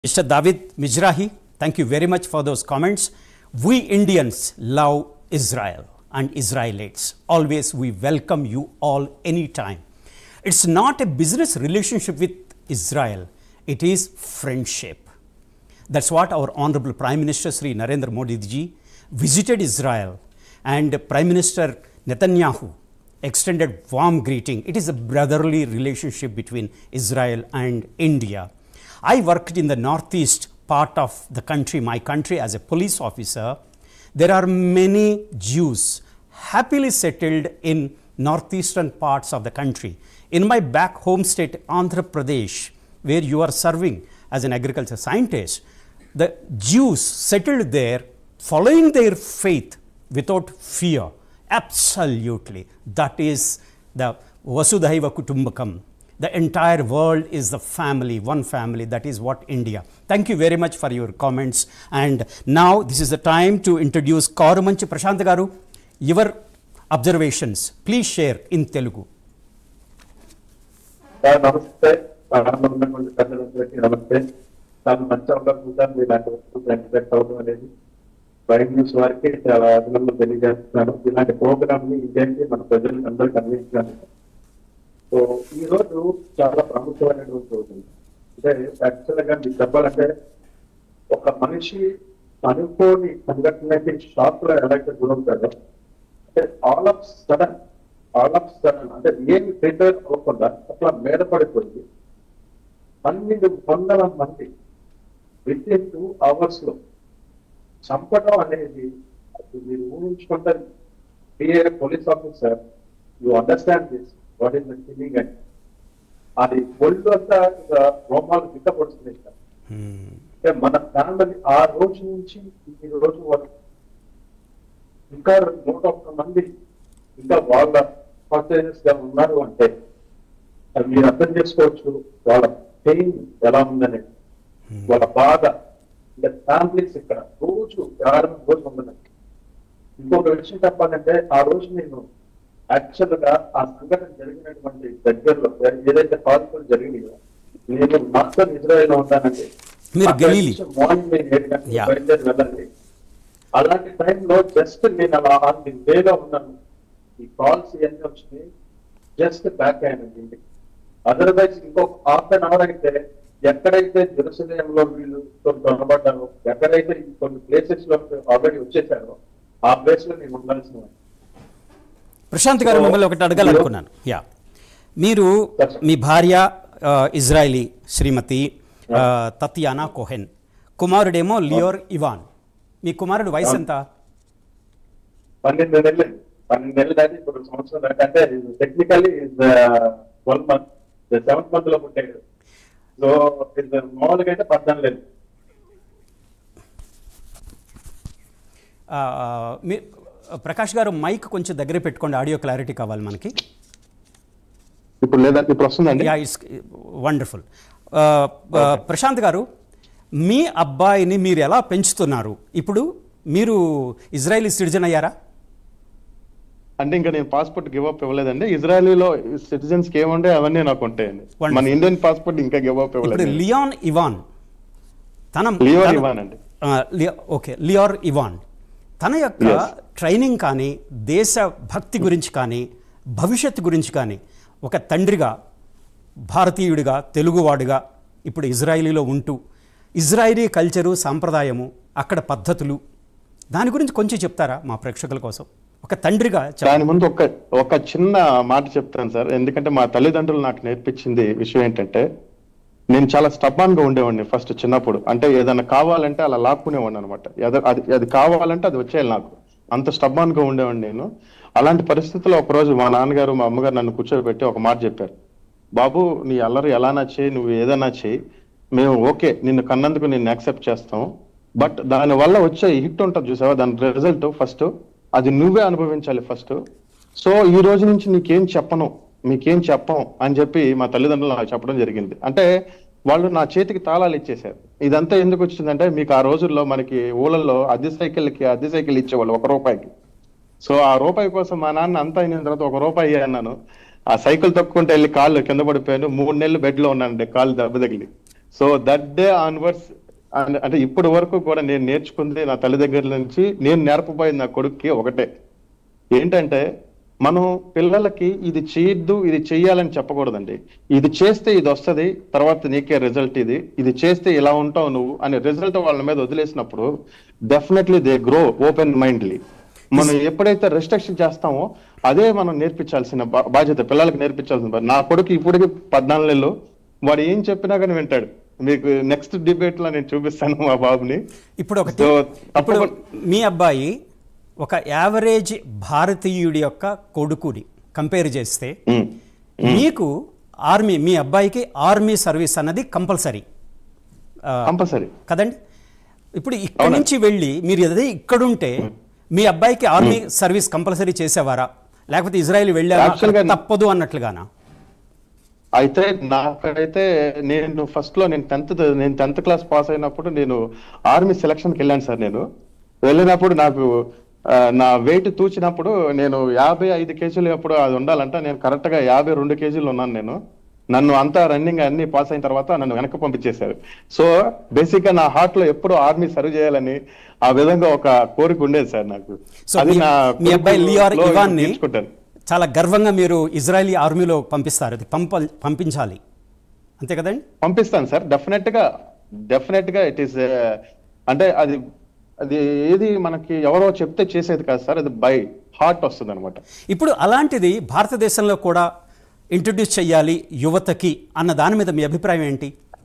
Mr. David Mizrahi, thank you very much for those comments. We Indians love Israel and Israelites. Always we welcome you all anytime. It's not a business relationship with Israel, it is friendship. That's what our Honorable Prime Minister Sri Narendra Modi ji visited Israel and Prime Minister Netanyahu extended warm greeting. It is a brotherly relationship between Israel and India. I worked in the northeast part of the country, my country, as a police officer. There are many Jews happily settled in northeastern parts of the country. In my back home state, Andhra Pradesh, where you are serving as an agriculture scientist, the Jews settled there following their faith without fear. Absolutely. That is the Vasudhaiva Kutumbakam. The entire world is the family, one family. That is what India. Thank you very much for your comments. And now this is the time to introduce Kaurumanchi Prashant Garu. Your observations, please share in Telugu. Sir నమస్తే ప్రారంభంలో ఉన్నటువంటి పెద్దలందరికీ నమస్తే చాలా మంచి అవకాశం ఇలాంటి వస్తువులు ఎక్స్పెక్ట్ అవడం అనేది ప్రైమ్ న్యూస్ వారికి చాలా అభినందనలు తెలియజేస్తున్నాను ఇలాంటి ప్రోగ్రామ్ ని ఇండియాకి మన ప్రజలకు అందరికి అందించడానికి సో ఈ రోజు చాలా ప్రముఖమైనటువంటి రోజు అంటే యాక్చువల్ గా మీకు చెప్పాలంటే ఒక మనిషి అనుకోని సంఘటనకి షాక్ లో ఎలాగైతే గురవుతాడో అంటే all of sudden all of sudden అంటే ఏమి ప్రిపేర్ అవ్వకుండా అట్లా మీద పడిపోయింది పన్నెండు వందల మంది విత్ ఇన్ టూ అవర్స్ లో చంపడం అనేది అది మీరు ఊహించుకుంటారు be a police officer you understand this what is the feeling అని అది ఒళ్ళు అంతా ఇక రోమాలు గిట్ట పొడుచుకునే అంటే మన ఫ్యామిలీ ఆ రోజు నుంచి ఈ రోజు వరకు ఇంకా నూట ఒక్క మంది ఇంకా వాళ్ళ కాన్షియస్ గా ఉన్నారు అంటే అది మీరు అర్థం చేసుకోవచ్చు వాళ్ళ పెయిన్ ఎలా ఉందనేది వాళ్ళ బాధ ఇంకా ఫ్యామిలీస్ ఇక్కడ రోజు ఆరు రోజు ఉందండి ఇంకొక విషయం చెప్పాలంటే ఆ రోజు నేను యాక్చువల్ గా ఆ సంఘటన జరిగినటువంటి దగ్గరలో ఏదైతే కాల్పులు జరిగినాయో నేను మాస్టర్ ఇజ్రాయల్ ఉంటానండి మీరు గలీలీ. మార్నింగ్ నేను ఏడు గంటలకు Yeah. బయలుదేరి వెళ్ళండి అలాంటి టైంలో జస్ట్ నేను అలా ఆన్ ది వేలో ఉన్నాను ఈ కాల్స్ ఇవన్నీ వచ్చినాయి జస్ట్ బ్యాక్ అయ్యానండి ఇంటికి అదర్వైజ్ ఇంకొక హాఫ్ అన్ అవర్ అయితే ఎక్కడైతే జెరూసలేంలో వీళ్ళు కనబడ్డారో ఎక్కడైతే ఈ కొన్ని ప్లేసెస్ లో ఆల్రెడీ వచ్చేసారో ఆ ప్లేస్ లో నేను ఉండాల్సిన వాడిని. ప్రశాంత్ గారు మిమ్మల్ని ఒకటి అడగాలనుకున్నాను యా మీరు మీ భార్య ఆ, ఇజ్రాయిలీ శ్రీమతి ఆ, తతియానా కోహెన్ కుమారుడేమో లియోర్ ఇవాన్ మీ కుమారుడు వయసు ఎంత పన్నెండు నెలలు పన్నెండు నెలలు దాటి ఇప్పుడు సంవత్సరం దాటి అంటే technically twelve month seventh month లో పుట్టాడు సో మామూలుగా అయితే పద్నాలుగు నెలలు ఆ, మీ ప్రకాష్ గారు మైక్ కొంచెం దగ్గర పెట్టుకోండి ఆడియో క్లారిటీ కావాలి మనకి ఇప్పుడు లేదా ఇప్పుడు వస్తుందండి యా ఇట్స్ వండర్ఫుల్ ప్రశాంత్ గారు మీ అబ్బాయిని మీరు ఎలా పెంచుతున్నారు ఇప్పుడు మీరు ఇజ్రాయలీ సిటిజన్ అయ్యారా అంటే ఇంకా నేను పాస్పోర్ట్ గివ్ అప్ ఇవ్వలేదండి ఇజ్రాయలీలో సిటిజన్స్ కి ఏముండే అవన్నీ నాకు ఉంటాయండి Wonderful. మన ఇండియన్ పాస్పోర్ట్ ఇంకా గివ్ అప్ ఇప్పుడు ఇవ్వలేదు లియాన్ ఇవాన్ తన లియోర్ తన- ఇవాన్ అండి. ఆ, లి- ఓకే లియోర్ ఇవాన్ తన యొక్క Yes. ట్రైనింగ్ కానీ దేశ భక్తి గురించి కానీ భవిష్యత్తు గురించి కానీ ఒక తండ్రిగా భారతీయుడిగా తెలుగువాడుగా ఇప్పుడు ఇజ్రాయిలీలో ఉంటూ ఇజ్రాయిలీ కల్చరు సాంప్రదాయము అక్కడ పద్ధతులు దాని గురించి కొంచెం చెప్తారా మా ప్రేక్షకుల కోసం ఒక తండ్రిగా చెప్ప- దాని ముందు ఒక ఒక చిన్న మాట చెప్తాను సార్ ఎందుకంటే మా తల్లిదండ్రులు నాకు నేర్పించింది విషయం ఏంటంటే నేను చాలా స్టబ్బాన్ గా ఉండేవాడిని ఫస్ట్ చిన్నప్పుడు అంటే ఏదైనా కావాలంటే అలా లాక్కునేవాడిని అనమాట అది అది కావాలంటే అది వచ్చేయాలి నాకు అంత స్టబ్బాన్ గా ఉండేవాడిని నేను అలాంటి పరిస్థితుల్లో ఒక రోజు మా నాన్నగారు మా అమ్మగారు నన్ను కూర్చోబెట్టి ఒక మాట చెప్పారు బాబు నీ అల్లరి ఎలానా చేయి నువ్వు ఏదైనా చేయి మేము ఓకే నిన్ను కన్నందుకు నిన్ను యాక్సెప్ట్ చేస్తాం బట్ దాని వల్ల వచ్చే హిట్ ఉంటుంది చూసావా దాని రిజల్ట్ ఫస్ట్ అది నువ్వే అనుభవించాలి ఫస్ట్ సో ఈ రోజు నుంచి నీకేం చెప్పను మీకేం చెప్పం అని చెప్పి మా తల్లిదండ్రులు నాకు చెప్పడం జరిగింది అంటే వాళ్ళు నా చేతికి తాళాలు ఇచ్చేశారు ఇదంతా ఎందుకు వచ్చిందంటే మీకు ఆ రోజుల్లో మనకి ఊళ్ళల్లో అద్దె సైకిల్కి అద్దె సైకిల్ ఇచ్చేవాళ్ళు ఒక రూపాయికి సో ఆ రూపాయి కోసం మా నాన్న అంతా అయిన తర్వాత ఒక రూపాయి అన్నాను ఆ సైకిల్ తొక్కుంటే వెళ్ళి కాళ్ళు కింద పడిపోయాను మూడు నెలలు బెడ్ లో ఉన్నానండి కాళ్ళు దెబ్బ తగిలి సో దట్ డే ఆన్వర్డ్స్ అంటే ఇప్పటి వరకు కూడా నేను నేర్చుకుంది నా తల్లి దగ్గర నుంచి నేను నేర్పబోయింది నా కొడుక్కి ఒకటే ఏంటంటే మనం పిల్లలకి ఇది చేయొద్దు ఇది చెయ్యాలని చెప్పకూడదండి ఇది చేస్తే ఇది వస్తది తర్వాత నీకే రిజల్ట్ ఇది ఇది చేస్తే ఇలా ఉంటావు నువ్వు అనే రిజల్ట్ వాళ్ళ మీద వదిలేసినప్పుడు definitely they grow open mindly మనం ఎప్పుడైతే రెస్ట్రిక్షన్ చేస్తామో అదే మనం నేర్పించాల్సిన బా- బాధ్యత పిల్లలకి నేర్పించాల్సిన బా- నా కొడుకు ఇప్పటికి పద్నాలుగు నెలలు వాడు ఏం చెప్పినా కానీ వింటాడు మీకు నెక్స్ట్ డిబేట్ లో నేను చూపిస్తాను మా బాబుని ఇప్పుడు ఒకటి So, ఇప్పుడు తప్పకుండా- మీ అబ్బాయి ఒక యావరేజ్ భారతీయుడి యొక్క కొడుకుని కంపేర్ చేస్తే ఉమ్, మీకు ఆర్మీ మీ అబ్బాయికి ఆర్మీ సర్వీస్ అన్నది కంపల్సరీ కంపల్సరీ కదండి ఇప్పుడు ఇక్కడి నుంచి వెళ్ళి మీరు అదే ఇక్కడుంటే మీ అబ్బాయికి ఆర్మీ సర్వీస్ కంపల్సరీ చేసేవారా లేకపోతే ఇజ్రాయెల్ వెళ్ళారా Actually గా- తప్పదు అన్నట్లుగానా అయితే నాకైతే నేను ఫస్ట్ లో నేను టెన్త్ నేను టెన్త్ క్లాస్ పాస్ అయినప్పుడు నేను ఆర్మీ సెలక్షన్ కి వెళ్ళాను సార్ నేను వెళ్ళినప్పుడు నాకు ఆ, నా వెయిట్ తూచినప్పుడు నేను యాభై ఐదు కేజీలు ఎప్పుడు అది ఉండాలంట నేను కరెక్ట్ గా యాభై రెండు కేజీలు ఉన్నాను నేను నన్ను అంతా రన్నింగ్ అన్ని పాస్ అయిన తర్వాత నన్ను వెనక్కి పంపించేశారు సో బేసిక్ గా నా హార్ట్ లో ఎప్పుడు ఆర్మీ సర్వ్ చేయాలని ఆ విధంగా ఒక కోరిక ఉండేది సార్ నాకు సో అది మీ- నా మీ అబ్బాయి లియార్ కొడుకులో ఇవాన్ని నేర్చుకుంటాను చాలా గర్వంగా మీరు ఇజ్రాయలీ ఆర్మీలో పంపిస్తారు అది పంప పంపించాలి అంతే కదండి పంపిస్తాను సార్ డెఫినెట్ గా డెఫినెట్ గా ఇట్ ఈస్ అంటే అది అది ఏది మనకి ఎవరో చెప్తే చేసేది కాదు సార్ అది బై హార్ట్ వస్తుంది అనమాట ఇప్పుడు అలాంటిది భారతదేశంలో కూడా ఇంట్రడ్యూస్ చేయాలి యువతకి అన్న దాని మీద మీ అభిప్రాయం ఏంటి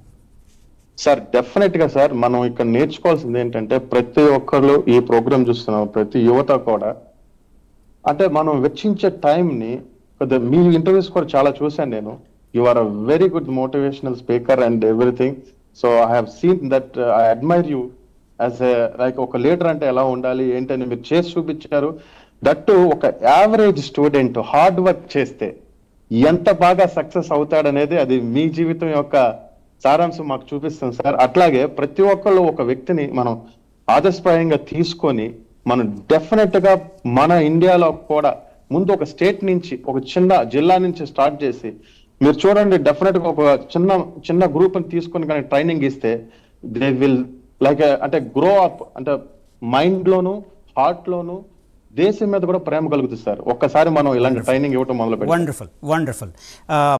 సార్ డెఫినెట్ గా సార్ మనం ఇక్కడ నేర్చుకోవాల్సింది ఏంటంటే ప్రతి ఒక్కరు ఈ ప్రోగ్రామ్ చూస్తున్నాం ప్రతి యువత కూడా అంటే మనం వెచ్చించే టైం ని కొద్దిగా మీ ఇంటర్వ్యూస్ కూడా చాలా చూశాను నేను you are a very good motivational speaker and everything so I have seen that I admire you as like ఒక లీడర్ అంటే ఎలా ఉండాలి ఏంటని మీరు చేసి చూపించారు దట్టు ఒక యావరేజ్ స్టూడెంట్ హార్డ్ వర్క్ చేస్తే ఎంత బాగా సక్సెస్ అవుతాడనేది అది మీ జీవితం యొక్క సారాంశం మాకు చూపిస్తుంది సార్ అట్లాగే ప్రతి ఒక్కళ్ళు ఒక వ్యక్తిని మనం ఆదర్శప్రాయంగా తీసుకొని మనం డెఫినెట్ గా మన ఇండియాలో కూడా ముందు ఒక స్టేట్ నుంచి ఒక చిన్న జిల్లా నుంచి స్టార్ట్ చేసి మీరు చూడండి డెఫినెట్ గా ఒక చిన్న చిన్న గ్రూప్ ని తీసుకొని కానీ ట్రైనింగ్ ఇస్తే దే విల్ లైక్ అంటే గ్రో అప్ అంటే మైండ్ లోను హార్ట్ లోను దేశం మీద కూడా ప్రేమ కలుగుతుంది సార్ ఒక్కసారి మనం ఇలాంటి ట్రైనింగ్ ఇవ్వటం మొదలు పెట్టాం వండర్ఫుల్ వండర్ఫుల్